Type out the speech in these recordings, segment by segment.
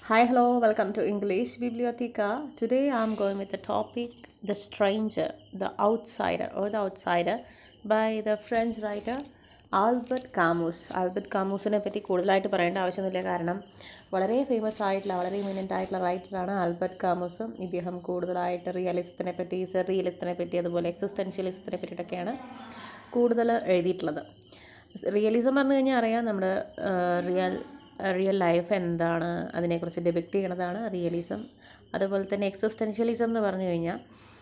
Hi, hello, welcome to English Bibliotheca. Today I'm going with the topic The Stranger, The Outsider, or The Outsider by the French writer Albert Camus Albert കാമൂസിനെ പറ്റി കൂടുതലായിട്ട് പറയേണ്ട ആവശ്യമൊന്നുമില്ല കാരണം വളരെ famous ആയിട്ടുള്ള വളരെ ഇമിനൻ്റ് ആയിട്ടുള്ള റൈറ്ററാണ് ആൽബർട്ട് കാമൂസ് ഇദ്ദേഹം കൂടുതലായിട്ട് റിയലിസത്തിനെ പറ്റി സെർ റിയലിസത്തിനെ പറ്റി അതുപോലെ എക്സിസ്റ്റൻഷ്യലിസത്തിനെ പറ്റിയിട്ടൊക്കെയാണ് കൂടുതൽ എഴുതിയിട്ടുള്ളത് റിയലിസം പറഞ്ഞു കഴിഞ്ഞാൽ അറിയാം നമ്മുടെ റിയൽ റിയൽ ലൈഫ് എന്താണ് അതിനെക്കുറിച്ച് ഡിബക്റ്റ് ചെയ്യണതാണ് റിയലിസം അതുപോലെ തന്നെ എക്സിസ്റ്റൻഷ്യലിസം എന്ന് പറഞ്ഞു കഴിഞ്ഞാൽ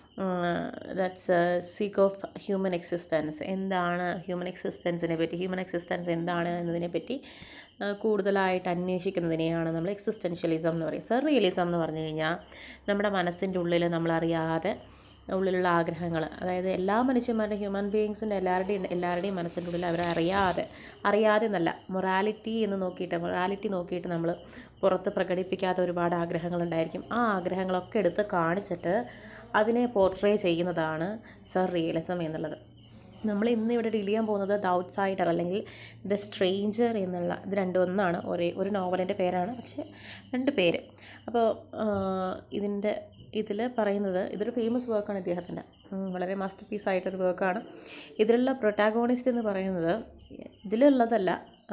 that's seek of human existence എന്താണ് ഹ്യൂമൻ എക്സിസ്റ്റൻസിനെ പറ്റി ഹ്യൂമൻ എക്സിസ്റ്റൻസ് എന്താണ് എന്നതിനെ പറ്റി കൂടുതലായിട്ട് അന്വേഷിക്കുന്നതിനെയാണ് നമ്മൾ എക്സിസ്റ്റൻഷ്യലിസം എന്ന് പറയും സർ റിയലിസം എന്ന് പറഞ്ഞു കഴിഞ്ഞാൽ നമ്മുടെ മനസ്സിൻ്റെ ഉള്ളിൽ നമ്മളറിയാതെ ഉള്ളിലുള്ള ആഗ്രഹങ്ങൾ അതായത് എല്ലാ മനുഷ്യന്മാരുടെ ഹ്യൂമൻ ബീയിങ്സിൻ്റെ എല്ലാവരുടെയും എല്ലാവരുടെയും മനസ്സിൻ്റെ ഉള്ളിൽ അവരറിയാതെ അറിയാതെ എന്നല്ല മൊറാലിറ്റി എന്ന് നോക്കിയിട്ട് മൊറാലിറ്റി നോക്കിയിട്ട് നമ്മൾ പുറത്ത് പ്രകടിപ്പിക്കാത്ത ഒരുപാട് ആഗ്രഹങ്ങളുണ്ടായിരിക്കും ആ ആഗ്രഹങ്ങളൊക്കെ എടുത്ത് കാണിച്ചിട്ട് അതിനെ പോർട്രേ ചെയ്യുന്നതാണ് സർ റിയലിസം എന്നുള്ളത് നമ്മൾ ഇന്ന് ഇവിടെ ഡീൽ ചെയ്യാൻ പോകുന്നത് ദ ഔട്ട് സൈഡർ അല്ലെങ്കിൽ ദ സ്ട്രേഞ്ചർ എന്നുള്ള ഇത് രണ്ടും ഒന്നാണ് ഒരേ ഒരു നോവലിൻ്റെ പേരാണ് പക്ഷേ രണ്ട് പേര് അപ്പോൾ ഇതിൻ്റെ ഇതിൽ പറയുന്നത് ഇതൊരു ഫേമസ് വർക്കാണ് ഇദ്ദേഹത്തിൻ്റെ വളരെ മാസ്റ്റർ പീസ് ആയിട്ടൊരു വർക്കാണ് ഇതിലുള്ള പ്രൊട്ടാഗോണിസ്റ്റ് എന്ന് പറയുന്നത് ഇതിലുള്ളതല്ല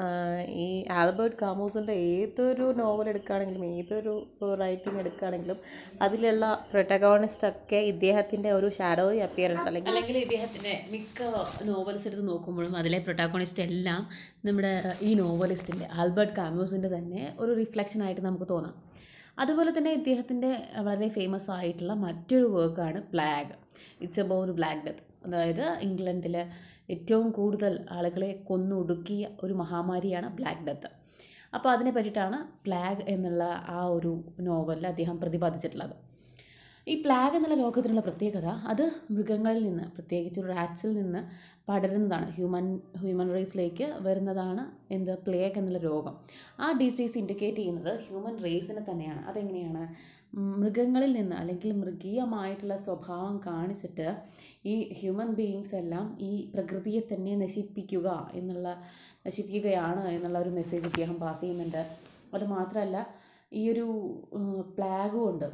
ഈ ആൽബർട്ട് കാമൂസിൻ്റെ ഏതൊരു നോവൽ എടുക്കുകയാണെങ്കിലും ഏതൊരു റൈറ്റിംഗ് എടുക്കുകയാണെങ്കിലും അതിലുള്ള പ്രൊട്ടഗോണിസ്റ്റ് ഒക്കെ ഇദ്ദേഹത്തിൻ്റെ ഒരു ഷാഡോയി അപ്പിയറൻസ് അല്ലെങ്കിൽ അല്ലെങ്കിൽ ഇദ്ദേഹത്തിൻ്റെ മിക്ക നോവൽസ് എടുത്ത് നോക്കുമ്പോഴും അതിലെ പ്രൊട്ടാഗോണിസ്റ്റ് എല്ലാം നമ്മുടെ ഈ നോവലിസ്റ്റിൻ്റെ ആൽബർട്ട് കാമൂസിൻ്റെ തന്നെ ഒരു റിഫ്ലക്ഷൻ ആയിട്ട് നമുക്ക് തോന്നാം അതുപോലെ തന്നെ ഇദ്ദേഹത്തിൻ്റെ വളരെ ഫേമസ് ആയിട്ടുള്ള മറ്റൊരു വർക്കാണ് plague it's about black death അതായത് ഇംഗ്ലണ്ടിൽ ഏറ്റവും കൂടുതൽ ആളുകളെ കൊന്നൊടുക്കിയ ഒരു മഹാമാരിയാണ് ബ്ലാക്ക് ഡെത്ത് അപ്പോൾ അതിനെ പറ്റിയിട്ടാണ് പ്ലാഗ് എന്നുള്ള ആ ഒരു നോവലിൽ അദ്ദേഹം പ്രതിപാദിച്ചിട്ടുള്ളത് ഈ പ്ലാഗ് എന്നുള്ള രോഗത്തിനുള്ള പ്രത്യേകത അത് മൃഗങ്ങളിൽ നിന്ന് പ്രത്യേകിച്ച് റാറ്റ്സിൽ നിന്ന് പടരുന്നതാണ് ഹ്യൂമൻ ഹ്യൂമൻ റേസിലേക്ക് വരുന്നതാണ് എന്ത് പ്ലേഗ് എന്നുള്ള രോഗം ആ ഡിസീസ് ഇൻഡിക്കേറ്റ് ചെയ്യുന്നത് ഹ്യൂമൻ റേസിനെ തന്നെയാണ് അതെങ്ങനെയാണ് മൃഗങ്ങളിൽ നിന്ന് അല്ലെങ്കിൽ മൃഗീയമായിട്ടുള്ള സ്വഭാവം കാണിച്ചിട്ട് ഈ ഹ്യൂമൻ ബീയിങ്സ് എല്ലാം ഈ പ്രകൃതിയെ തന്നെ നശിപ്പിക്കുക എന്നുള്ള നശിപ്പിക്കുകയാണ് എന്നുള്ള ഒരു മെസ്സേജ് ഇദ്ദേഹം പാസ് ചെയ്യുന്നുണ്ട് അത് മാത്രമല്ല ഈ ഒരു പ്ലാഗ് കൊണ്ട്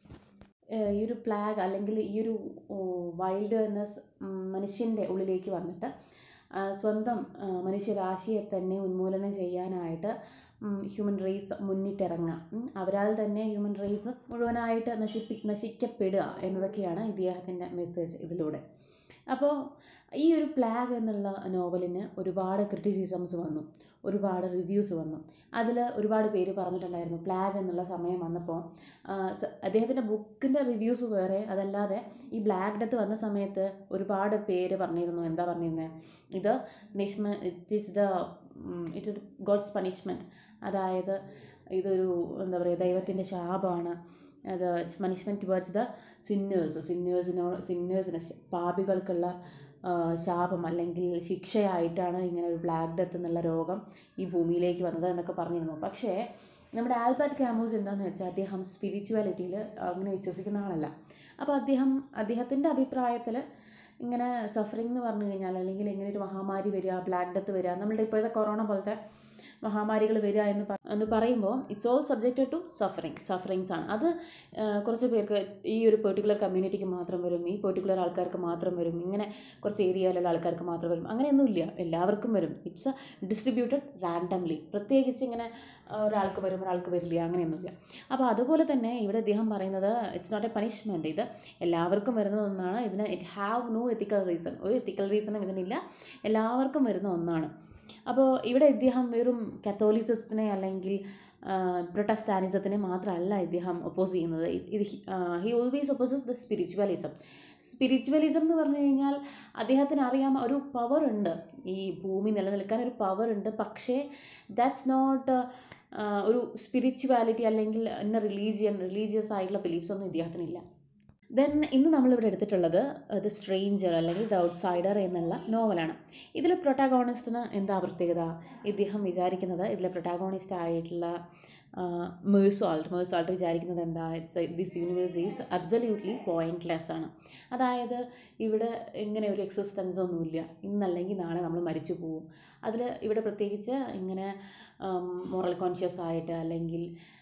ഈ ഒരു പ്ലാഗ് അല്ലെങ്കിൽ ഈ ഒരു വൈൽഡ്നെസ് മനുഷ്യൻ്റെ ഉള്ളിലേക്ക് വന്നിട്ട് സ്വന്തം മനുഷ്യരാശിയെ തന്നെ ഉന്മൂലനം ചെയ്യാനായിട്ട് ഹ്യൂമൻ റേസ് മുന്നിട്ടിറങ്ങുക അവരാൽ തന്നെ ഹ്യൂമൻ റേസ് മുഴുവനായിട്ട് നശിപ്പി നശിക്കപ്പെടുക എന്നതൊക്കെയാണ് ഇദ്ദേഹത്തിൻ്റെ മെസ്സേജ് ഇതിലൂടെ അപ്പോൾ ഈ ഒരു പ്ലാഗ് എന്നുള്ള നോവലിന് ഒരുപാട് ക്രിറ്റിസിസംസ് വന്നു ഒരുപാട് റിവ്യൂസ് വന്നു അതിൽ ഒരുപാട് പേര് പറഞ്ഞിട്ടുണ്ടായിരുന്നു പ്ലാഗ് എന്നുള്ള സമയം വന്നപ്പോൾ അദ്ദേഹത്തിൻ്റെ ബുക്കിൻ്റെ റിവ്യൂസ് വേറെ അതല്ലാതെ ഈ ബ്ലാക്ക് ഡെത്ത് വന്ന സമയത്ത് ഒരുപാട് പേര് പറഞ്ഞിരുന്നു എന്താ പറഞ്ഞിരുന്നത് ഇത് നിഷ്മ it is the it is god's punishment അതായത് ഇതൊരു എന്താ പറയുക ദൈവത്തിൻ്റെ ശാപമാണ് അത് it's punishment towards the sinners സിന്നേഴ്സിനോ സിന്നേഴ്സിന് പാപികൾക്കുള്ള ശാപം അല്ലെങ്കിൽ ശിക്ഷയായിട്ടാണ് ഇങ്ങനെ ഒരു ബ്ലാക്ക് ഡെത്ത് എന്നുള്ള രോഗം ഈ ഭൂമിയിലേക്ക് വന്നത് എന്നൊക്കെ പറഞ്ഞിരുന്നു പക്ഷേ നമ്മുടെ ആൽബർട്ട് ക്യാമൂസ് എന്താണെന്ന് വെച്ചാൽ അദ്ദേഹം സ്പിരിച്വാലിറ്റിയിൽ അങ്ങനെ വിശ്വസിക്കുന്ന ആളല്ല അപ്പോൾ അദ്ദേഹം അദ്ദേഹത്തിൻ്റെ അഭിപ്രായത്തിൽ ഇങ്ങനെ സഫറിങ് എന്ന് പറഞ്ഞു കഴിഞ്ഞാൽ അല്ലെങ്കിൽ ഇങ്ങനെ ഒരു മഹാമാരി വരിക ബ്ലാക്ക് ഡെത്ത് വരിക നമ്മളുടെ ഇപ്പോഴത്തെ കൊറോണ പോലത്തെ മഹാമാരികൾ വരിക എന്ന് എന്ന് പറയുമ്പോൾ it's all subjected to suffering sufferings ആണ് അത് കുറച്ച് പേർക്ക് ഈ ഒരു പെർട്ടിക്കുലർ കമ്മ്യൂണിറ്റിക്ക് മാത്രം വരും ഈ പെർട്ടിക്കുലർ ആൾക്കാർക്ക് മാത്രം വരും ഇങ്ങനെ കുറച്ച് ഏരിയയിലുള്ള ആൾക്കാർക്ക് മാത്രം വരും അങ്ങനെയൊന്നുമില്ല എല്ലാവർക്കും വരും ഇറ്റ്സ് എ ഡിസ്ട്രിബ്യൂട്ടഡ് റാൻഡംലി പ്രത്യേകിച്ച് ഇങ്ങനെ ഒരാൾക്ക് വരും ഒരാൾക്ക് വരില്ല അങ്ങനെയൊന്നുമില്ല അപ്പോൾ അതുപോലെ തന്നെ ഇവിടെ അദ്ദേഹം പറയുന്നത് ഇറ്റ്സ് നോട്ട് എ പണിഷ്മെൻറ്റ് ഇത് എല്ലാവർക്കും വരുന്ന ഒന്നാണ് ഇതിന് it have no ethical reason ഒരു എത്തിക്കൽ റീസണും ഇതിനില്ല എല്ലാവർക്കും വരുന്ന ഒന്നാണ് അപ്പോൾ ഇവിടെ ഇദ്ദേഹം വെറും കത്തോലിസത്തിനെ അല്ലെങ്കിൽ പ്രൊട്ടസ്റ്റാനിസത്തിനെ മാത്രമല്ല ഇദ്ദേഹം ഒപ്പോസ് ചെയ്യുന്നത് ഇത് he always opposes the spiritualism spiritualism എന്ന് പറഞ്ഞു കഴിഞ്ഞാൽ അദ്ദേഹത്തിന് അറിയാം ഒരു പവർ ഉണ്ട് ഈ ഭൂമി നിലനിൽക്കാൻ ഒരു പവർ ഉണ്ട് പക്ഷേ ദാറ്റ്സ് നോട്ട് ഒരു സ്പിരിച്വാലിറ്റി അല്ലെങ്കിൽ ഇന്ന റിലീജിയൻ റിലീജിയസ് ആയിട്ടുള്ള ബിലീഫ്സ് ഒന്നും ഇദ്ദേഹത്തിനില്ല ദെൻ ഇന്ന് നമ്മളിവിടെ എടുത്തിട്ടുള്ളത് ദ സ്ട്രേഞ്ചർ അല്ലെങ്കിൽ ദ ഔട്ട് സൈഡർ എന്നുള്ള നോവലാണ് ഇതിൽ പ്രൊട്ടാഗോണിസ്റ്റിന് എന്താ പ്രത്യേകത ഇദ്ദേഹം വിചാരിക്കുന്നത് ഇതിലെ പ്രൊട്ടാഗോണിസ്റ്റ് ആയിട്ടുള്ള മേഴ്സാൾട്ട് മേഴ്സാൾട്ട് വിചാരിക്കുന്നത് എന്താ it's this universe is absolutely pointless ആണ് അതായത് ഇവിടെ ഇങ്ങനെ ഒരു എക്സിസ്റ്റൻസ് ഒന്നുമില്ല ഇന്നല്ലെങ്കിൽ നാളെ നമ്മൾ മരിച്ചു പോകും അതിൽ ഇവിടെ പ്രത്യേകിച്ച് ഇങ്ങനെ മോറൽ കോൺഷ്യസ് ആയിട്ട് അല്ലെങ്കിൽ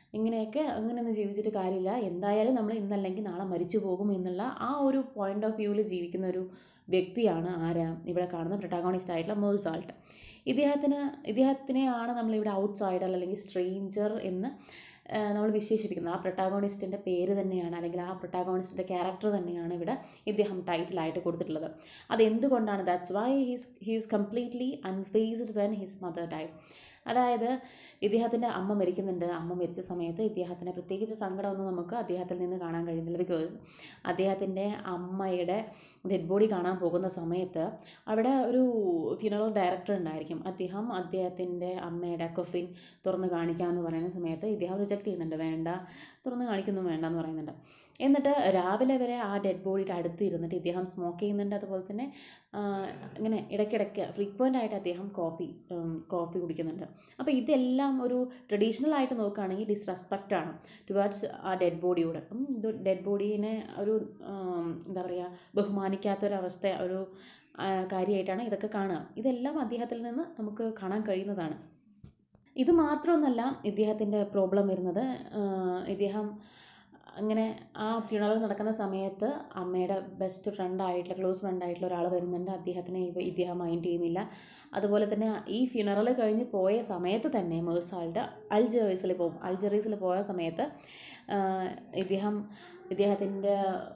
ഇങ്ങനെയൊക്കെ അങ്ങനെയൊന്നും ജീവിച്ചിട്ട് കാര്യമില്ല എന്തായാലും നമ്മൾ ഇന്നല്ലെങ്കിൽ നാളെ മരിച്ചു പോകും എന്നുള്ള ആ ഒരു പോയിന്റ് ഓഫ് വ്യൂവിൽ ജീവിക്കുന്ന ഒരു വ്യക്തിയാണ് ആരാ ഇവിടെ കാണുന്ന പ്രൊട്ടാഗോണിസ്റ്റ് ആയിട്ടുള്ള മേഴ്സാൾട്ട് ഇദ്ദേഹത്തിന് ഇദ്ദേഹത്തിനെയാണ് നമ്മളിവിടെ ഔട്ട്സൈഡർ അല്ലെങ്കിൽ സ്ട്രേഞ്ചർ എന്ന് നമ്മൾ വിശേഷിപ്പിക്കുന്നത് ആ പ്രൊട്ടാഗോണിസ്റ്റിൻ്റെ പേര് തന്നെയാണ് അല്ലെങ്കിൽ ആ പ്രൊട്ടാഗോണിസ്റ്റിൻ്റെ ക്യാരക്ടർ തന്നെയാണ് ഇവിടെ ഇദ്ദേഹം ടൈറ്റിലായിട്ട് കൊടുത്തിട്ടുള്ളത് അതെന്തുകൊണ്ടാണ് that's why he's he's completely unfazed when his mother died അതായത് ഇദ്ദേഹത്തിൻ്റെ അമ്മ മരിക്കുന്നുണ്ട് അമ്മ മരിച്ച സമയത്ത് ഇദ്ദേഹത്തിന് പ്രത്യേകിച്ച് സങ്കടമൊന്നും നമുക്ക് അദ്ദേഹത്തിൽ നിന്ന് കാണാൻ കഴിയുന്നില്ല ബിക്കോസ് അദ്ദേഹത്തിൻ്റെ അമ്മയുടെ ഡെഡ് ബോഡി കാണാൻ പോകുന്ന സമയത്ത് അവിടെ ഒരു ഫ്യൂണറൽ ഡയറക്ടർ ഉണ്ടായിരിക്കും അദ്ദേഹം അദ്ദേഹത്തിൻ്റെ അമ്മയുടെ കൊഫിൻ തുറന്ന് കാണിക്കാമെന്ന് പറയുന്ന സമയത്ത് ഇദ്ദേഹം റിജക്റ്റ് ചെയ്യുന്നുണ്ട് വേണ്ട തുറന്ന് കാണിക്കൊന്നും വേണ്ട എന്ന് പറയുന്നുണ്ട് എന്നിട്ട് രാവിലെ വരെ ആ ഡെഡ് ബോഡിയുടെ അടുത്ത് ഇരുന്നിട്ട് ഇദ്ദേഹം സ്മോക്ക് ചെയ്യുന്നുണ്ട് അതുപോലെ തന്നെ ആ, ഇങ്ങനെ ഇടയ്ക്കിടയ്ക്ക് ഫ്രീക്വൻ്റ് ആയിട്ട് അദ്ദേഹം കോഫി കോഫി കുടിക്കുന്നുണ്ട് അപ്പോൾ ഇതെല്ലാം ഒരു ട്രഡീഷണൽ ആയിട്ട് നോക്കുകയാണെങ്കിൽ ഡിസ്റെസ്പെക്റ്റ് ആണ് ടുവാർഡ്സ് ആ ഡെഡ് ബോഡിയോട് അപ്പം ഇത് ഡെഡ് ബോഡീനെ ഒരു ആം, എന്താ പറയുക ബഹുമാനിക്കാത്തൊരവസ്ഥ ഒരു ആ, കാര്യമായിട്ടാണ് ഇതൊക്കെ കാണുക ഇതെല്ലാം അദ്ദേഹത്തിൽ നിന്ന് നമുക്ക് കാണാൻ കഴിയുന്നതാണ് ഇത് മാത്രമൊന്നല്ല ഇദ്ദേഹത്തിൻ്റെ പ്രോബ്ലം വരുന്നത് ആ, ഇദ്ദേഹം അങ്ങനെ ആ ഫ്യൂണറൽ നടക്കുന്ന സമയത്ത് അമ്മയുടെ ബെസ്റ്റ് ഫ്രണ്ട് ആയിട്ടുള്ള ക്ലോസ് ഫ്രണ്ട് ആയിട്ടുള്ള ഒരാൾ വരുന്നുണ്ട് അദ്ദേഹത്തിനെ ഇവ ഇദ്ദേഹം മൈൻഡ് ചെയ്യുന്നില്ല അതുപോലെ തന്നെ ഈ ഫ്യൂണറൽ കഴിഞ്ഞ് പോയ സമയത്ത് തന്നെ മേഴ്സാൾട്ട് അൽജറീസിൽ പോകും അൽജറീസിൽ പോയ സമയത്ത് ആ, ഇദ്ദേഹം ഇദ്ദേഹത്തിൻ്റെ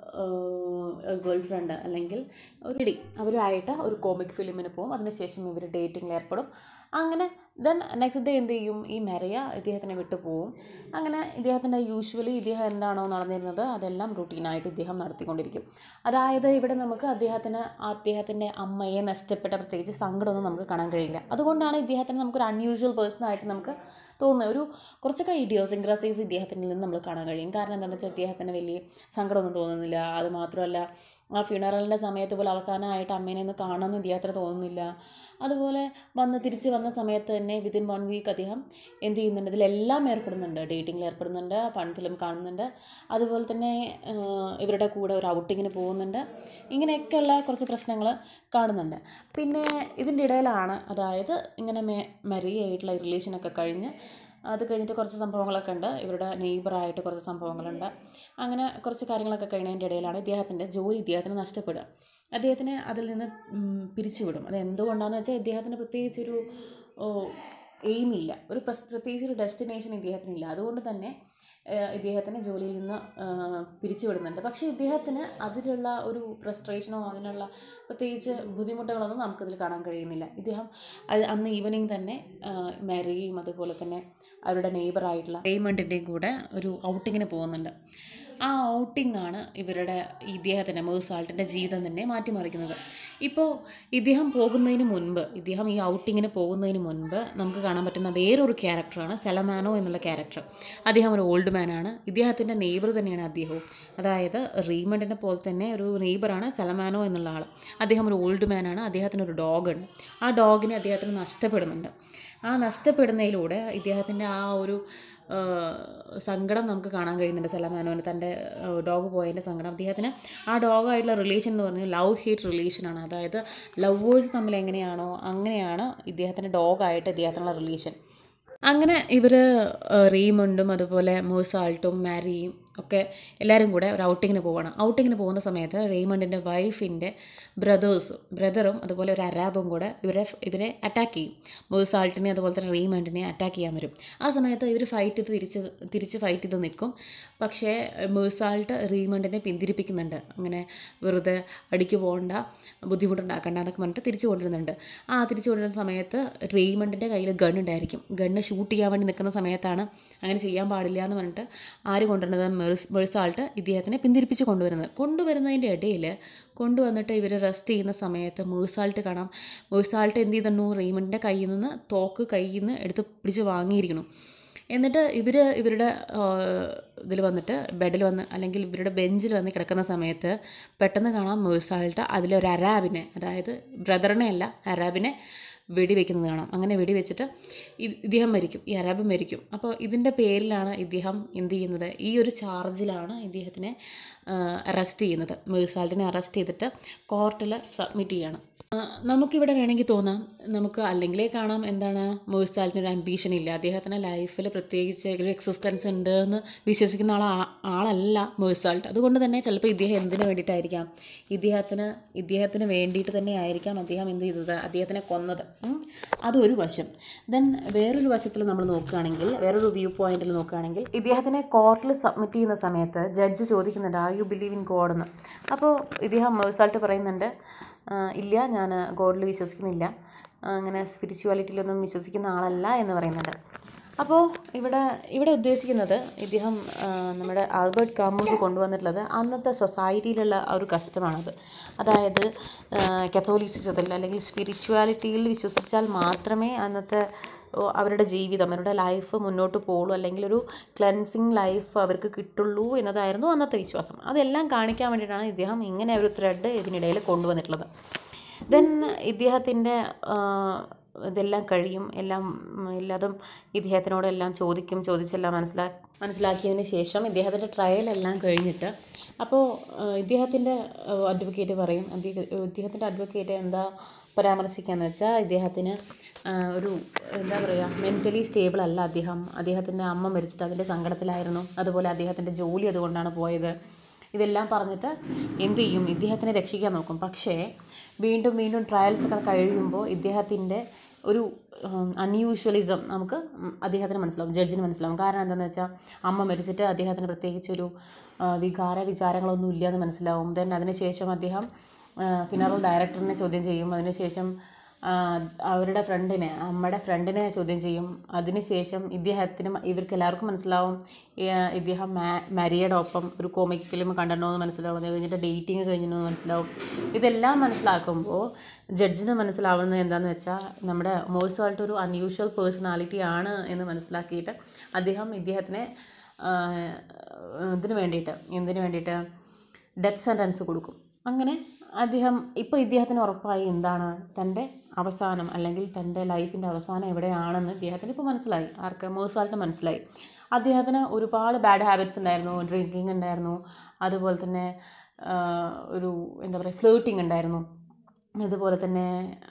ഗേൾ ഫ്രണ്ട് അല്ലെങ്കിൽ ഒരു ഇടി അവരുമായിട്ട് ഒരു കോമിക് ഫിലിമിന് പോകും അതിനുശേഷം ഇവർ ഡേറ്റിങ്ങിൽ ഏർപ്പെടും അങ്ങനെ ദെൻ നെക്സ്റ്റ് ഡേ എന്ത് ചെയ്യും ഈ മെറിയ ഇദ്ദേഹത്തിനെ വിട്ടു പോവും അങ്ങനെ ഇദ്ദേഹത്തിൻ്റെ യൂഷ്വലി ഇദ്ദേഹം എന്താണോ നടന്നിരുന്നത് അതെല്ലാം റുട്ടീനായിട്ട് ഇദ്ദേഹം നടത്തിക്കൊണ്ടിരിക്കും അതായത് ഇവിടെ നമുക്ക് അദ്ദേഹത്തിന് അദ്ദേഹത്തിൻ്റെ അമ്മയെ നഷ്ടപ്പെട്ട പ്രത്യേകിച്ച് സങ്കടമൊന്നും നമുക്ക് കാണാൻ കഴിയില്ല അതുകൊണ്ടാണ് ഇദ്ദേഹത്തിന് നമുക്കൊരു അൺയൂഷ്വൽ പേഴ്സൺ ആയിട്ട് നമുക്ക് തോന്നുന്നത് ഒരു കുറച്ചൊക്കെ ഇഡിയോസിൻക്രസീസ് ഇദ്ദേഹത്തിൽ നിന്ന് നമ്മൾ കാണാൻ കഴിയും കാരണം എന്താണെന്ന് വെച്ചാൽ ഇദ്ദേഹത്തിന് വലിയ സങ്കടമൊന്നും തോന്നുന്നില്ല അത് മാത്രമല്ല ആ ഫ്യൂണറലിൻ്റെ സമയത്ത് പോലെ അവസാനമായിട്ട് അമ്മേനെ ഒന്ന് കാണണമെന്ന് ഇദ്ദേഹത്തിന് തോന്നുന്നില്ല അതുപോലെ വന്ന് തിരിച്ച് വന്ന സമയത്ത് തന്നെ വിതിൻ വൺ വീക്ക് അദ്ദേഹം എന്ത് ചെയ്യുന്നുണ്ട് ഇതിലെല്ലാം ഏർപ്പെടുന്നുണ്ട് ഡേറ്റിങ്ങിൽ ഏർപ്പെടുന്നുണ്ട് ഫൺ ഫിലിം കാണുന്നുണ്ട് അതുപോലെ തന്നെ ആ, ഇവരുടെ കൂടെ ഒരു ഔട്ടിങ്ങിന് പോകുന്നുണ്ട് ഇങ്ങനെയൊക്കെയുള്ള കുറച്ച് പ്രശ്നങ്ങൾ കാണുന്നുണ്ട് പിന്നെ ഇതിൻ്റെ ഇടയിലാണ് അതായത് ഇങ്ങനെ മെ മരിയായിട്ടുള്ള റിലേഷനൊക്കെ കഴിഞ്ഞ് അത് കഴിഞ്ഞിട്ട് കുറച്ച് സംഭവങ്ങളൊക്കെ ഉണ്ട് ഇവരുടെ നെയ്ബറായിട്ട് കുറച്ച് സംഭവങ്ങളുണ്ട് അങ്ങനെ കുറച്ച് കാര്യങ്ങളൊക്കെ കഴിയുന്നതിൻ്റെ ഇടയിലാണ് ഇദ്ദേഹത്തിൻ്റെ ജോലി ഇദ്ദേഹത്തിന് നഷ്ടപ്പെടുക അദ്ദേഹത്തിനെ അതിൽ നിന്ന് ഉം, പിരിച്ചുവിടും അത് എന്തുകൊണ്ടാണെന്ന് വെച്ചാൽ ഇദ്ദേഹത്തിന് പ്രത്യേകിച്ചൊരു എയിം ഇല്ല ഒരു പ്രസ് പ്രത്യേകിച്ച് ഒരു ഡെസ്റ്റിനേഷൻ ഇദ്ദേഹത്തിനില്ല അതുകൊണ്ട് തന്നെ ഏഹ്, ഇദ്ദേഹത്തിനെ ജോലിയിൽ നിന്ന് ഏഹ്, പിരിച്ചുവിടുന്നുണ്ട് പക്ഷേ ഇദ്ദേഹത്തിന് അതിലുള്ള ഒരു ഫ്രസ്ട്രേഷനോ അതിനുള്ള പ്രത്യേകിച്ച് ബുദ്ധിമുട്ടുകളൊന്നും നമുക്കിതിൽ കാണാൻ കഴിയുന്നില്ല ഇദ്ദേഹം അത് അന്ന് ഈവനിങ് തന്നെ ഏഹ്, മാരിയും അതുപോലെ തന്നെ അവരുടെ നെയ്ബറായിട്ടുള്ള റെയ്മണ്ടിൻ്റെയും കൂടെ ഒരു ഔട്ടിങ്ങിന് പോകുന്നുണ്ട് ആ ഔട്ടിംഗ് ആണ് ഇവരുടെ ഇദ്ദേഹത്തിൻ്റെ മേഴ്സാൾട്ടിൻ്റെ ജീവിതം തന്നെ മാറ്റിമറിക്കുന്നത് ഇപ്പോൾ ഇദ്ദേഹം പോകുന്നതിന് മുൻപ് ഇദ്ദേഹം ഈ ഔട്ടിങ്ങിന് പോകുന്നതിന് മുൻപ് നമുക്ക് കാണാൻ പറ്റുന്ന വേറൊരു ക്യാരക്ടറാണ് സെലമാനോ എന്നുള്ള ക്യാരക്ടർ അദ്ദേഹം ഒരു ഓൾഡ് മാനാണ് ഇദ്ദേഹത്തിൻ്റെ നെയ്ബർ തന്നെയാണ് അദ്ദേഹവും അതായത് റീമണ്ടിനെ പോലെ തന്നെ ഒരു നെയ്ബറാണ് സെലമാനോ എന്നുള്ള ആൾ അദ്ദേഹം ഒരു ഓൾഡ് മാനാണ് അദ്ദേഹത്തിന് ഒരു ഡോഗ് ഉണ്ട് ആ ഡോഗിനെ അദ്ദേഹത്തിന് നഷ്ടപ്പെടുന്നുണ്ട് ആ നഷ്ടപ്പെടുന്നതിലൂടെ ഇദ്ദേഹത്തിൻ്റെ ആ ഒരു ആ, സങ്കടം നമുക്ക് കാണാൻ കഴിയുന്നുണ്ട് സലമാനോന് തൻ്റെ ഡോഗ് പോയതിൻ്റെ സങ്കടം അദ്ദേഹത്തിന് ആ ഡോഗായിട്ടുള്ള റിലേഷൻ എന്ന് പറഞ്ഞാൽ ലവ് ഹേറ്റ് റിലേഷനാണ് അതായത് ലവേഴ്സ് തമ്മിൽ എങ്ങനെയാണോ അങ്ങനെയാണ് ഇദ്ദേഹത്തിൻ്റെ ഡോഗായിട്ട് ഇദ്ദേഹത്തിനുള്ള റിലേഷൻ അങ്ങനെ ഇവർ റീമണ്ടും അതുപോലെ മൂസാൾട്ടും മാരിയും ഒക്കെ എല്ലാവരും കൂടെ ഒരു ഔട്ടിങ്ങിന് പോവാണ് ഔട്ടിങ്ങിന് പോകുന്ന സമയത്ത് റെയ്മണ്ടിൻ്റെ വൈഫിൻ്റെ ബ്രദേഴ്സും ബ്രദറും അതുപോലെ ഒരു അരാബും കൂടെ ഇവരെ ഇവരെ അറ്റാക്ക് ചെയ്യും മൂസാൾട്ടിനെ അതുപോലെ തന്നെ റീമണ്ടിനെ അറ്റാക്ക് ചെയ്യാൻ വരും ആ സമയത്ത് ഇവർ ഫൈറ്റ് ചെയ്ത് തിരിച്ച് തിരിച്ച് ഫൈറ്റ് ചെയ്ത് നിൽക്കും പക്ഷേ മൂസാൾട്ട് റീമണ്ടിനെ പിന്തിരിപ്പിക്കുന്നുണ്ട് അങ്ങനെ വെറുതെ അടിക്ക് പോകണ്ട ബുദ്ധിമുട്ടുണ്ടാക്കണ്ട എന്നൊക്കെ പറഞ്ഞിട്ട് തിരിച്ചു കൊണ്ടുവരുന്നുണ്ട് ആ തിരിച്ചു കൊണ്ടുവരുന്ന സമയത്ത് റെയ്മണ്ടിൻ്റെ കയ്യിൽ ഗൺ ഉണ്ടായിരിക്കും ഗണ്ണ് ഷൂട്ട് ചെയ്യാൻ വേണ്ടി നിൽക്കുന്ന സമയത്താണ് അങ്ങനെ ചെയ്യാൻ പാടില്ല എന്ന് പറഞ്ഞിട്ട് ആര് കൊണ്ടുവരുന്നത് മെഴ്സ് മെഴ്സാൾട്ട് ഇദ്ദേഹത്തിനെ പിന്തിരിപ്പിച്ച് കൊണ്ടുവരുന്നത് കൊണ്ടുവരുന്നതിൻ്റെ ഇടയിൽ കൊണ്ടുവന്നിട്ട് ഇവർ റെസ്റ്റ് ചെയ്യുന്ന സമയത്ത് മേഴ്സാൾട്ട് കാണാം മേഴ്സാൾട്ട് എന്ത് ചെയ്തിരുന്നു റെയ്മണ്ടിൻ്റെ കയ്യിൽ നിന്ന് തോക്ക് കയ്യിൽ നിന്ന് എടുത്ത് പിടിച്ച് വാങ്ങിയിരിക്കുന്നു എന്നിട്ട് ഇവർ ഇവരുടെ ഇതിൽ വന്നിട്ട് ബെഡിൽ വന്ന് അല്ലെങ്കിൽ ഇവരുടെ ബെഞ്ചിൽ വന്ന് കിടക്കുന്ന സമയത്ത് പെട്ടെന്ന് കാണാം മേഴ്സാൾട്ട് അതിലൊരു അരാബിനെ അതായത് ബ്രദറിനെ അല്ല അരാബിനെ വെടിവെക്കുന്നത് കാണാം അങ്ങനെ വെടിവെച്ചിട്ട് ഇ- ഇദ്ദേഹം മരിക്കും ഈ അരാബ് മരിക്കും അപ്പോൾ ഇതിൻ്റെ പേരിലാണ് ഇദ്ദേഹം എന്ത് ചെയ്യുന്നത് ഈ ഒരു ചാർജിലാണ് ഇദ്ദേഹത്തിനെ അറസ്റ്റ് ചെയ്യുന്നത് മേഴ്സാൾട്ടിനെ അറസ്റ്റ് ചെയ്തിട്ട് കോർട്ടിൽ സബ്മിറ്റ് ചെയ്യണം ആ, നമുക്കിവിടെ വേണമെങ്കിൽ തോന്നാം നമുക്ക് അല്ലെങ്കിലേ കാണാം എന്താണ് മോഴ്സാലിന് ഒരു അംബീഷൻ ഇല്ല അദ്ദേഹത്തിൻ്റെ ലൈഫിൽ പ്രത്യേകിച്ച് ഒരു എക്സിസ്റ്റൻസ് ഉണ്ട് എന്ന് വിശ്വസിക്കുന്ന ആൾ ആളല്ല മോഴ്സാൾട്ട് അതുകൊണ്ട് തന്നെ ചിലപ്പോൾ ഇദ്ദേഹം എന്തിനു വേണ്ടിയിട്ടായിരിക്കാം ഇദ്ദേഹത്തിന് ഇദ്ദേഹത്തിന് വേണ്ടിയിട്ട് തന്നെ ആയിരിക്കാം അദ്ദേഹം എന്ത് ചെയ്തത് അദ്ദേഹത്തിനെ കൊന്നത് ഉം. അതൊരു വശം ദെൻ വേറൊരു വശത്തിൽ നമ്മൾ നോക്കുകയാണെങ്കിൽ വേറൊരു വ്യൂ പോയിന്റിൽ നോക്കുകയാണെങ്കിൽ ഇദ്ദേഹത്തിനെ കോർട്ടിൽ സബ്മിറ്റ് ചെയ്യുന്ന സമയത്ത് ജഡ്ജ് ചോദിക്കുന്നുണ്ട് are you believe in God എന്ന് അപ്പോൾ ഇദ്ദേഹം മോഴ്സാൾട്ട് പറയുന്നുണ്ട് ആ, ഇല്ല ഞാൻ ഗോഡിൽ വിശ്വസിക്കുന്നില്ല ആ, അങ്ങനെ സ്പിരിച്വാലിറ്റിയിലൊന്നും വിശ്വസിക്കുന്ന ആളല്ല എന്ന് പറയുന്നുണ്ട് അപ്പോൾ ഇവിടെ ഇവിടെ ഉദ്ദേശിക്കുന്നത് ഇദ്ദേഹം ആ, നമ്മുടെ ആൽബർട്ട് കാമൂസ് കൊണ്ടുവന്നിട്ടുള്ളത് അന്നത്തെ സൊസൈറ്റിയിലുള്ള ആ ഒരു കസ്റ്റമാണത് അതായത് കത്തോലിസിസത്തിൽ അല്ലെങ്കിൽ സ്പിരിച്വാലിറ്റിയിൽ വിശ്വസിച്ചാൽ മാത്രമേ അന്നത്തെ ഓ, അവരുടെ ജീവിതം അവരുടെ ലൈഫ് മുന്നോട്ട് പോകുള്ളൂ അല്ലെങ്കിൽ ഒരു ക്ലെൻസിങ് ലൈഫ് അവർക്ക് കിട്ടുള്ളൂ എന്നതായിരുന്നു അന്നത്തെ വിശ്വാസം അതെല്ലാം കാണിക്കാൻ വേണ്ടിയിട്ടാണ് ഇദ്ദേഹം ഇങ്ങനെ ഒരു ത്രെഡ് ഇതിനിടയിൽ കൊണ്ടുവന്നിട്ടുള്ളത് ദെൻ ഇദ്ദേഹത്തിൻ്റെ ഇതെല്ലാം കഴിയും എല്ലാം ഉം, എല്ലാതും ഇദ്ദേഹത്തിനോട് എല്ലാം ചോദിക്കും ചോദിച്ചെല്ലാം മനസ്സിലാ മനസ്സിലാക്കിയതിന് ശേഷം ഇദ്ദേഹത്തിൻ്റെ ട്രയൽ എല്ലാം കഴിഞ്ഞിട്ട് അപ്പോൾ ഇദ്ദേഹത്തിൻ്റെ അഡ്വക്കേറ്റ് പറയും അദ്ദേഹ- ഇദ്ദേഹത്തിൻ്റെ അഡ്വക്കേറ്റ് എന്താ പരാമർശിക്കുകയെന്ന് വെച്ചാൽ ഇദ്ദേഹത്തിന് ആ, ഒരു എന്താ പറയുക മെൻ്റലി സ്റ്റേബിൾ അല്ല അദ്ദേഹം അദ്ദേഹത്തിൻ്റെ അമ്മ മരിച്ചിട്ട് അതിൻ്റെ സങ്കടത്തിലായിരുന്നു അതുപോലെ അദ്ദേഹത്തിൻ്റെ ജോലി അതുകൊണ്ടാണ് പോയത് ഇതെല്ലാം പറഞ്ഞിട്ട് എന്ത് ചെയ്യും ഇദ്ദേഹത്തിനെ രക്ഷിക്കാൻ നോക്കും പക്ഷേ വീണ്ടും വീണ്ടും ട്രയൽസ് ഒക്കെ കഴിയുമ്പോൾ ഇദ്ദേഹത്തിൻ്റെ ഒരു അൺയൂഷ്വലിസം നമുക്ക് ഉം, അദ്ദേഹത്തിന് മനസ്സിലാവും ജഡ്ജിന് മനസ്സിലാവും കാരണം എന്താണെന്ന് വെച്ചാൽ അമ്മ മരിച്ചിട്ട് അദ്ദേഹത്തിന് പ്രത്യേകിച്ചൊരു ആ, വികാര വിചാരങ്ങളൊന്നും ഇല്ലയെന്ന് മനസ്സിലാവും ദെൻ അതിനുശേഷം അദ്ദേഹം ഫിനറൽ ഡയറക്ടറിനെ ചോദ്യം ചെയ്യും അതിനുശേഷം ആ, അവരുടെ ഫ്രണ്ടിനെ അമ്മയുടെ ഫ്രണ്ടിനെ ചോദ്യം ചെയ്യും അതിനുശേഷം ഇദ്ദേഹത്തിന് ഇവർക്ക് എല്ലാവർക്കും മനസ്സിലാവും ഈ, ആ, ഇദ്ദേഹം മാ മരിയയുടെ ഒപ്പം ഒരു കോമിക് ഫിലിം കണ്ടിട്ടുണ്ടോ എന്ന് മനസ്സിലാവും അത് കഴിഞ്ഞിട്ട് ഡേറ്റിംഗ് കഴിഞ്ഞിട്ടുണ്ടോ എന്ന് മനസ്സിലാവും ഇതെല്ലാം മനസ്സിലാക്കുമ്പോൾ ജഡ്ജിന് മനസ്സിലാവുന്നത് എന്താണെന്ന് വെച്ചാൽ നമ്മുടെ മോഴ്സാൾട്ട് ഒരു അൺയൂഷ്വൽ പേഴ്സണാലിറ്റി ആണ് എന്ന് മനസ്സിലാക്കിയിട്ട് അദ്ദേഹം ഇദ്ദേഹത്തിനെ ആ, ഇതിന് വേണ്ടിയിട്ട് എന്തിനു വേണ്ടിയിട്ട് ഡെത്ത് സെൻറ്റൻസ് കൊടുക്കും അങ്ങനെ അദ്ദേഹം ഇപ്പോൾ ഇദ്ദേഹത്തിന് ഉറപ്പായി എന്താണ് തൻ്റെ അവസാനം അല്ലെങ്കിൽ തൻ്റെ ലൈഫിൻ്റെ അവസാനം എവിടെയാണെന്ന് ഇദ്ദേഹത്തിന് ഇപ്പോൾ മനസ്സിലായി ആർക്ക് മേഴ്സാൾട്ട് മനസ്സിലായി അദ്ദേഹത്തിന് ഒരുപാട് ബാഡ് ഹാബിറ്റ്സ് ഉണ്ടായിരുന്നു ഡ്രിങ്കിങ് ഉണ്ടായിരുന്നു അതുപോലെ തന്നെ ആ, ഒരു എന്താ പറയുക ഫ്ലേട്ടിങ് ഉണ്ടായിരുന്നു അതുപോലെ തന്നെ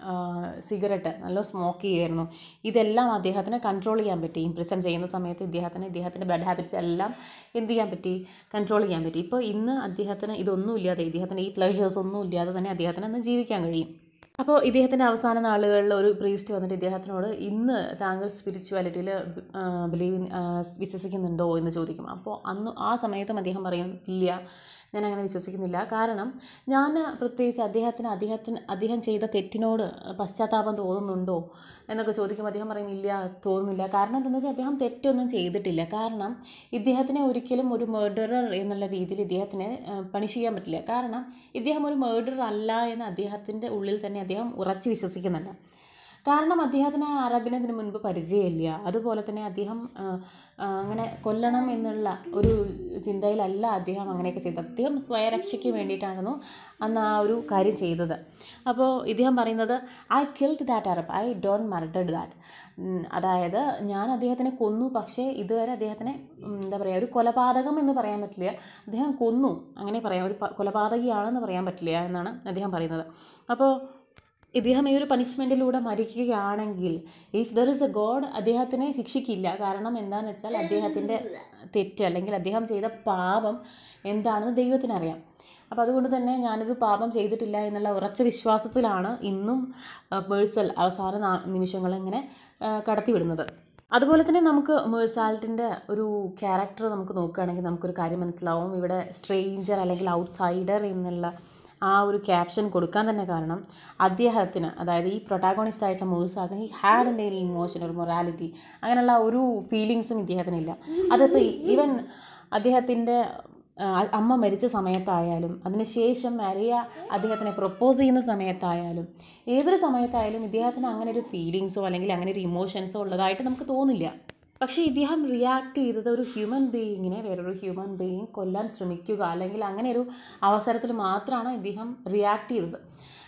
സിഗരറ്റ് നല്ല സ്മോക്ക് ചെയ്യുമായിരുന്നു ഇതെല്ലാം അദ്ദേഹത്തിന് കൺട്രോൾ ചെയ്യാൻ പറ്റി ഇംപ്രസൻ ചെയ്യുന്ന സമയത്ത് ഇദ്ദേഹത്തിന് ഇദ്ദേഹത്തിൻ്റെ ബാഡ് ഹാബിറ്റ്സ് എല്ലാം എന്ത് ചെയ്യാൻ പറ്റി കൺട്രോൾ ചെയ്യാൻ പറ്റി ഇപ്പോൾ ഇന്ന് അദ്ദേഹത്തിന് ഇതൊന്നും ഇല്ലാതെ ഇദ്ദേഹത്തിന് ഈ പ്ലഷേഴ്സ് ഒന്നും ഇല്ലാതെ തന്നെ അദ്ദേഹത്തിന് അന്ന് ജീവിക്കാൻ കഴിയും അപ്പോൾ ഇദ്ദേഹത്തിൻ്റെ അവസാന നാളുകളിൽ ഒരു പ്രീസ്റ്റ് വന്നിട്ട് ഇദ്ദേഹത്തിനോട് ഇന്ന് താങ്കൾ സ്പിരിച്വാലിറ്റിയിൽ ബിലീവ് വിശ്വസിക്കുന്നുണ്ടോ എന്ന് ചോദിക്കും അപ്പോൾ അന്ന് ആ സമയത്തും അദ്ദേഹം പറയും ഇല്ല ഞാൻ അങ്ങനെ വിശ്വസിക്കുന്നില്ല കാരണം ഞാൻ പ്രത്യേകിച്ച് അദ്ദേഹത്തിന് അദ്ദേഹത്തിന് അദ്ദേഹം ചെയ്ത തെറ്റിനോട് പശ്ചാത്താപം തോന്നുന്നുണ്ടോ എന്നൊക്കെ ചോദിക്കുമ്പോൾ അദ്ദേഹം പറയും ഇല്ല തോന്നുന്നില്ല കാരണം എന്താണെന്ന് വെച്ചാൽ അദ്ദേഹം തെറ്റൊന്നും ചെയ്തിട്ടില്ല കാരണം ഇദ്ദേഹത്തിനെ ഒരിക്കലും ഒരു മേർഡറർ എന്നുള്ള രീതിയിൽ ഇദ്ദേഹത്തിനെ പണിഷ് ചെയ്യാൻ പറ്റില്ല കാരണം ഇദ്ദേഹം ഒരു മേർഡർ അല്ല എന്ന് അദ്ദേഹത്തിൻ്റെ ഉള്ളിൽ തന്നെ അദ്ദേഹം ഉറച്ചു വിശ്വസിക്കുന്നുണ്ട് കാരണം അദ്ദേഹത്തിന് അറബിനെ ഇതിന് മുൻപ് പരിചയമില്ല അതുപോലെ തന്നെ അദ്ദേഹം ആ, ആ, അങ്ങനെ കൊല്ലണം എന്നുള്ള ഒരു ചിന്തയിലല്ല അദ്ദേഹം അങ്ങനെയൊക്കെ ചെയ്തത് അദ്ദേഹം സ്വയരക്ഷയ്ക്ക് വേണ്ടിയിട്ടായിരുന്നു അന്ന് ആ ഒരു കാര്യം ചെയ്തത് അപ്പോൾ ഇദ്ദേഹം പറയുന്നത് I killed that Arab I don't murdered that അതായത് ഞാൻ അദ്ദേഹത്തിനെ കൊന്നു പക്ഷേ ഇതുവരെ അദ്ദേഹത്തിനെ ഉം, എന്താ പറയുക ഒരു കൊലപാതകം എന്ന് പറയാൻ പറ്റില്ല അദ്ദേഹം കൊന്നു അങ്ങനെ പറയാം ഒരു പ- കൊലപാതകിയാണെന്ന് പറയാൻ പറ്റില്ല എന്നാണ് അദ്ദേഹം പറയുന്നത് അപ്പോൾ ഇദ്ദേഹം ഈ ഒരു പണിഷ്മെൻറ്റിലൂടെ മരിക്കുകയാണെങ്കിൽ if there is a God അദ്ദേഹത്തിനെ ശിക്ഷിക്കില്ല കാരണം എന്താണെന്ന് വെച്ചാൽ അദ്ദേഹത്തിൻ്റെ തെറ്റ് അല്ലെങ്കിൽ അദ്ദേഹം ചെയ്ത പാപം എന്താണെന്ന് ദൈവത്തിനറിയാം അപ്പോൾ അതുകൊണ്ട് തന്നെ ഞാനൊരു പാപം ചെയ്തിട്ടില്ല എന്നുള്ള ഉറച്ച വിശ്വാസത്തിലാണ് ഇന്നും മേഴ്സൽ അവസാന നാ- നിമിഷങ്ങൾ ഇങ്ങനെ ആ, കടത്തിവിടുന്നത് അതുപോലെ തന്നെ നമുക്ക് മേഴ്സാൾട്ടിൻ്റെ ഒരു ക്യാരക്ടർ നമുക്ക് നോക്കുകയാണെങ്കിൽ നമുക്കൊരു കാര്യം മനസ്സിലാവും ഇവിടെ സ്ട്രേഞ്ചർ അല്ലെങ്കിൽ ഔട്ട്സൈഡർ എന്നുള്ള ആ ഒരു ക്യാപ്ഷൻ കൊടുക്കാൻ തന്നെ കാരണം അദ്ദേഹത്തിന് അതായത് ഈ പ്രൊട്ടാഗോണിസ്റ്റ് ആയിട്ടുള്ള മൂവ്സാണ് ഈ ഹാഡ് എൻ്റെ ഒരു ഇമോഷൻ ഒരു മൊറാലിറ്റി അങ്ങനെയുള്ള ഒരു ഫീലിങ്സും ഇദ്ദേഹത്തിനില്ല അതിപ്പോൾ ഈവൻ അദ്ദേഹത്തിൻ്റെ ആ, അമ്മ മരിച്ച സമയത്തായാലും അതിനുശേഷം മരിയ അദ്ദേഹത്തിനെ പ്രപ്പോസ് ചെയ്യുന്ന സമയത്തായാലും ഏതൊരു സമയത്തായാലും ഇദ്ദേഹത്തിന് അങ്ങനെ ഒരു ഫീലിങ്സോ അല്ലെങ്കിൽ അങ്ങനെ ഒരു ഇമോഷൻസോ ഉള്ളതായിട്ട് നമുക്ക് തോന്നില്ല പക്ഷേ ഇദ്ദേഹം റിയാക്ട് ചെയ്തത് ഒരു ഹ്യൂമൻ ബീയിങ്ങിനെ വേറൊരു ഹ്യൂമൻ ബീയിങ് കൊല്ലാൻ ശ്രമിക്കുക അല്ലെങ്കിൽ അങ്ങനെ ഒരു അവസരത്തിൽ മാത്രമാണ് ഇദ്ദേഹം റിയാക്ട് ചെയ്തത്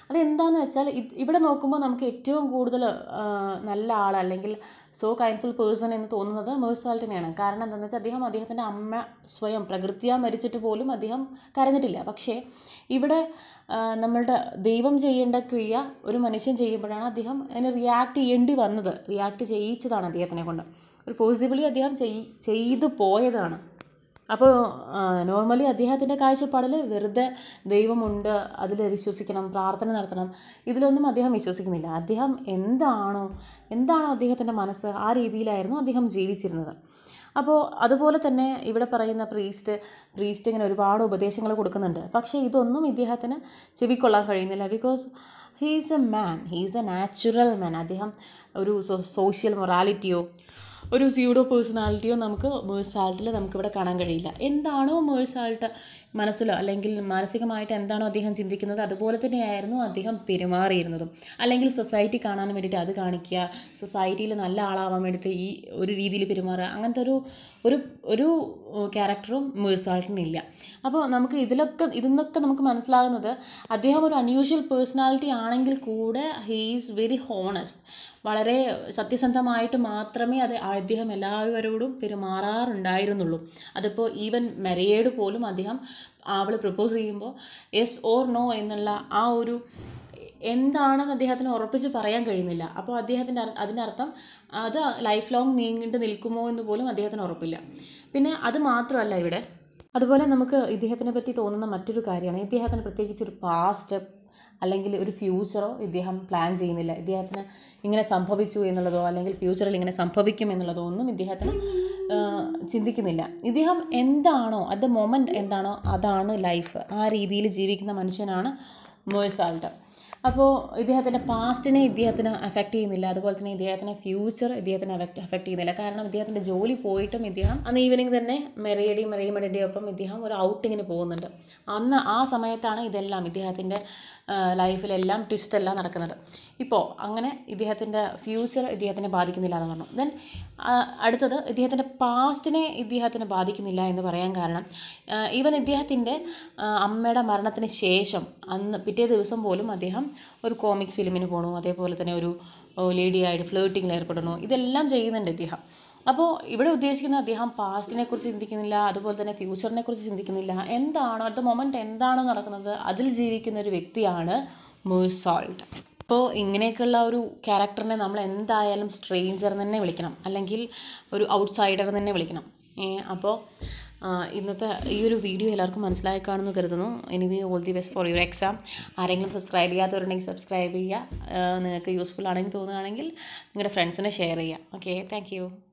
അതെന്താണെന്ന് വെച്ചാൽ ഇത് ഇവിടെ നോക്കുമ്പോൾ നമുക്ക് ഏറ്റവും കൂടുതൽ ആ, നല്ല ആൾ അല്ലെങ്കിൽ സോ കൈൻഡ്ഫുൾ പേഴ്സൺ എന്ന് തോന്നുന്നത് മേഴ്സാൾട്ടിനെയാണ് കാരണം എന്താണെന്ന് വെച്ചാൽ അദ്ദേഹം അദ്ദേഹത്തിൻ്റെ അമ്മ സ്വയം പ്രകൃതിയാ മരിച്ചിട്ട് പോലും അദ്ദേഹം കരഞ്ഞിട്ടില്ല പക്ഷേ ഇവിടെ ആ, നമ്മളുടെ ദൈവം ചെയ്യേണ്ട ക്രിയ ഒരു മനുഷ്യൻ ചെയ്യുമ്പോഴാണ് അദ്ദേഹം അതിന് റിയാക്ട് ചെയ്യേണ്ടി വന്നത് റിയാക്ട് ചെയ്യിച്ചതാണ് അദ്ദേഹത്തിനെ കൊണ്ട് ഒരു പോസിബിളി അദ്ദേഹം ചെയ് ചെയ്തു പോയതാണ് അപ്പോൾ നോർമലി അദ്ദേഹത്തിൻ്റെ കാഴ്ചപ്പാടിൽ വെറുതെ ദൈവമുണ്ട് അതിൽ വിശ്വസിക്കണം പ്രാർത്ഥന നടത്തണം ഇതിലൊന്നും അദ്ദേഹം വിശ്വസിക്കുന്നില്ല അദ്ദേഹം എന്താണോ എന്താണോ അദ്ദേഹത്തിൻ്റെ മനസ്സ് ആ രീതിയിലായിരുന്നു അദ്ദേഹം ജീവിച്ചിരുന്നത് അപ്പോൾ അതുപോലെ തന്നെ ഇവിടെ പറയുന്ന പ്രീസ്റ്റ് പ്രീസ്റ്റ് ഇങ്ങനെ ഒരുപാട് ഉപദേശങ്ങൾ കൊടുക്കുന്നുണ്ട് പക്ഷേ ഇതൊന്നും ഇദ്ദേഹത്തിന് ചെവിക്കൊള്ളാൻ കഴിയുന്നില്ല because he's a man he's a natural man അദ്ദേഹം ഒരു സോഷ്യൽ മൊറാലിറ്റിയോ ഒരു സ്യൂഡോ പേഴ്സണാലിറ്റിയോ നമുക്ക് മേഴ്സാൾട്ടിൽ നമുക്കിവിടെ കാണാൻ കഴിയില്ല എന്താണോ മേഴ്സാൾട്ട് മനസ്സിലോ അല്ലെങ്കിൽ മാനസികമായിട്ട് എന്താണോ അദ്ദേഹം ചിന്തിക്കുന്നത് അതുപോലെ തന്നെയായിരുന്നു അദ്ദേഹം പെരുമാറിയിരുന്നതും അല്ലെങ്കിൽ സൊസൈറ്റി കാണാൻ വേണ്ടിയിട്ട് അത് കാണിക്കുക സൊസൈറ്റിയിൽ നല്ല ആളാവാൻ വേണ്ടിയിട്ട് ഈ ഒരു രീതിയിൽ പെരുമാറുക അങ്ങനത്തെ ഒരു ഒരു ഒരു ക്യാരക്ടറും മേഴ്സാൾട്ടിനില്ല അപ്പോൾ നമുക്ക് ഇതിലൊക്കെ ഇതിൽ നിന്നൊക്കെ നമുക്ക് മനസ്സിലാകുന്നത് അദ്ദേഹം ഒരു അൺയൂഷ്വൽ പേഴ്സണാലിറ്റി ആണെങ്കിൽ കൂടെ ഹീ ഈസ് വെരി ഹോണസ്റ്റ് വളരെ സത്യസന്ധമായിട്ട് മാത്രമേ അത് അദ്ദേഹം എല്ലാവരോടും പെരുമാറാറുണ്ടായിരുന്നുള്ളൂ അതിപ്പോൾ ഈവൻ മെരയേഡ് പോലും അദ്ദേഹം അവൾ പ്രപ്പോസ് ചെയ്യുമ്പോൾ യെസ് ഓർ നോ എന്നുള്ള ആ ഒരു എന്താണെന്ന് അദ്ദേഹത്തിന് ഉറപ്പിച്ച് പറയാൻ കഴിയുന്നില്ല അപ്പോൾ അദ്ദേഹത്തിൻ്റെ അർ- അതിൻ്റെ അർത്ഥം അത് ലൈഫ് ലോങ് നീങ്ങിട്ട് നിൽക്കുമോ എന്ന് പോലും അദ്ദേഹത്തിന് ഉറപ്പില്ല പിന്നെ അത് മാത്രമല്ല ഇവിടെ അതുപോലെ നമുക്ക് ഇദ്ദേഹത്തിനെ പറ്റി തോന്നുന്ന മറ്റൊരു കാര്യമാണ് ഇദ്ദേഹത്തിന് പ്രത്യേകിച്ച് ഒരു പാസ്റ്റ് അല്ലെങ്കിൽ ഒരു ഫ്യൂച്ചറോ ഇദ്ദേഹം പ്ലാൻ ചെയ്യുന്നില്ല ഇദ്ദേഹത്തിന് ഇങ്ങനെ സംഭവിച്ചു എന്നുള്ളതോ അല്ലെങ്കിൽ ഫ്യൂച്ചറിൽ ഇങ്ങനെ സംഭവിക്കും എന്നുള്ളതോ ഒന്നും ഇദ്ദേഹത്തിന് ആ, ചിന്തിക്കുന്നില്ല ഇദ്ദേഹം എന്താണോ അറ്റ് ദ മൊമെൻറ്റ് എന്താണോ അതാണ് ലൈഫ് ആ രീതിയിൽ ജീവിക്കുന്ന മനുഷ്യനാണ് മോയ്സാൾട്ട് അപ്പോൾ ഇദ്ദേഹത്തിൻ്റെ പാസ്റ്റിനെ ഇദ്ദേഹത്തിന് അഫക്റ്റ് ചെയ്യുന്നില്ല അതുപോലെ തന്നെ ഇദ്ദേഹത്തിൻ്റെ ഫ്യൂച്ചർ ഇദ്ദേഹത്തിന് അഫക്റ്റ് അഫക്റ്റ് ചെയ്യുന്നില്ല കാരണം ഇദ്ദേഹത്തിൻ്റെ ജോലി പോയിട്ടും ഇദ്ദേഹം അന്ന് ഈവനിങ് തന്നെ മെറിയയുടെയും മെറിയമടിൻ്റെയും ഒപ്പം ഇദ്ദേഹം ഒരു ഔട്ടിങ്ങിന് പോകുന്നുണ്ട് അന്ന് ആ സമയത്താണ് ഇതെല്ലാം ഇദ്ദേഹത്തിൻ്റെ ലൈഫിലെല്ലാം ട്വിസ്റ്റ് എല്ലാം നടക്കുന്നത് ഇപ്പോൾ അങ്ങനെ ഇദ്ദേഹത്തിൻ്റെ ഫ്യൂച്ചർ ഇദ്ദേഹത്തിനെ ബാധിക്കുന്നില്ല എന്ന് പറഞ്ഞു ദെൻ അടുത്തത് ഇദ്ദേഹത്തിൻ്റെ പാസ്റ്റിനെ ഇദ്ദേഹത്തിന് ബാധിക്കുന്നില്ല എന്ന് പറയാൻ കാരണം ഈവൻ ഇദ്ദേഹത്തിൻ്റെ അമ്മയുടെ മരണത്തിന് ശേഷം അന്ന് പിറ്റേ ദിവസം പോലും അദ്ദേഹം ഒരു കോമിക് ഫിലിമിന് പോകണു അതേപോലെ തന്നെ ഒരു ലേഡിയായിട്ട് ഫ്ലേട്ടിങ്ങിൽ ഏർപ്പെടണു ഇതെല്ലാം ചെയ്യുന്നുണ്ട് ഇദ്ദേഹം അപ്പോൾ ഇവിടെ ഉദ്ദേശിക്കുന്ന അദ്ദേഹം പാസ്റ്റിനെ കുറിച്ച് ചിന്തിക്കുന്നില്ല അതുപോലെ തന്നെ ഫ്യൂച്ചറിനെ കുറിച്ച് ചിന്തിക്കുന്നില്ല എന്താണോ അറ്റ് ദ മൊമെൻറ്റ് എന്താണോ നടക്കുന്നത് അതിൽ ജീവിക്കുന്ന ഒരു വ്യക്തിയാണ് മേഴ്സാൾട്ട് അപ്പോൾ ഇങ്ങനെയൊക്കെയുള്ള ഒരു ക്യാരക്ടറിനെ നമ്മൾ എന്തായാലും സ്ട്രേഞ്ചർ എന്ന് തന്നെ വിളിക്കണം അല്ലെങ്കിൽ ഒരു ഔട്ട്സൈഡർ എന്ന് തന്നെ വിളിക്കണം ഏ, അപ്പോൾ ആ, ഇന്നത്തെ ഈ ഒരു വീഡിയോ എല്ലാവർക്കും മനസ്സിലായി കാണുമെന്ന് കരുതുന്നു anyway all the best for your exam ആരെങ്കിലും സബ്സ്ക്രൈബ് ചെയ്യാത്തവരുണ്ടെങ്കിൽ സബ്സ്ക്രൈബ് ചെയ്യുക ആ, നിങ്ങൾക്ക് യൂസ്ഫുൾ ആണെങ്കിൽ തോന്നുകയാണെങ്കിൽ നിങ്ങളുടെ ഫ്രണ്ട്സിനെ ഷെയർ ചെയ്യുക ഓക്കെ താങ്ക് യു